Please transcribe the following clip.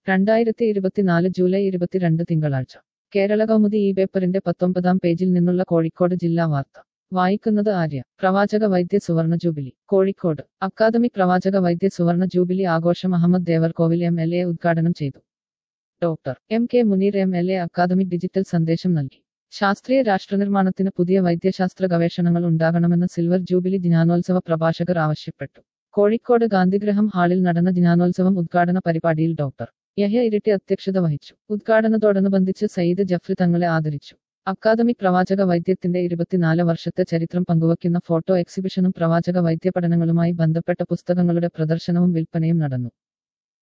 രണ്ടായിരത്തി ഇരുപത്തിനാല് ജൂലൈ ഇരുപത്തിരണ്ട് തിങ്കളാഴ്ച കേരള കൗമുദി ഈ പേപ്പറിന്റെ പത്തൊമ്പതാം പേജിൽ നിന്നുള്ള കോഴിക്കോട് ജില്ലാ വാർത്ത വായിക്കുന്നത് ആര്യ പ്രവാചക വൈദ്യ സുവർണ ജൂബിലി കോഴിക്കോട് അക്കാദമി പ്രവാചക വൈദ്യ സുവർണ ജൂബിലി ആഘോഷം Ahammed Devarkovil M L A ഉദ്ഘാടനം ചെയ്തു doctor M K Muneer M L A academic digital സന്ദേശം നൽകി ശാസ്ത്രീയ രാഷ്ട്രനിർമ്മാണത്തിന് പുതിയ വൈദ്യശാസ്ത്ര ഗവേഷണങ്ങൾ ഉണ്ടാകണമെന്ന് സിൽവർ ജൂബിലി ദിനാനോത്സവ പ്രഭാഷകർ ആവശ്യപ്പെട്ടു കോഴിക്കോട് ഗാന്ധിഗ്രഹം ഹാളിൽ നടന്ന ദിനാനോത്സവം ഉദ്ഘാടന പരിപാടിയിൽ ഡോക്ടർ യഹ്യ ഇരിട്ടി അധ്യക്ഷത വഹിച്ചു ഉദ്ഘാടനത്തോടനുബന്ധിച്ച് സയ്യിദ് ജഫ്രി തങ്ങളെ ആദരിച്ചു അക്കാദമിക് പ്രവാചക വൈദ്യത്തിന്റെ ഇരുപത്തിനാല് വർഷത്തെ ചരിത്രം പങ്കുവയ്ക്കുന്ന ഫോട്ടോ എക്സിബിഷനും പ്രവാചക വൈദ്യപഠനങ്ങളുമായി ബന്ധപ്പെട്ട പുസ്തകങ്ങളുടെ പ്രദർശനവും വിൽപ്പനയും നടന്നു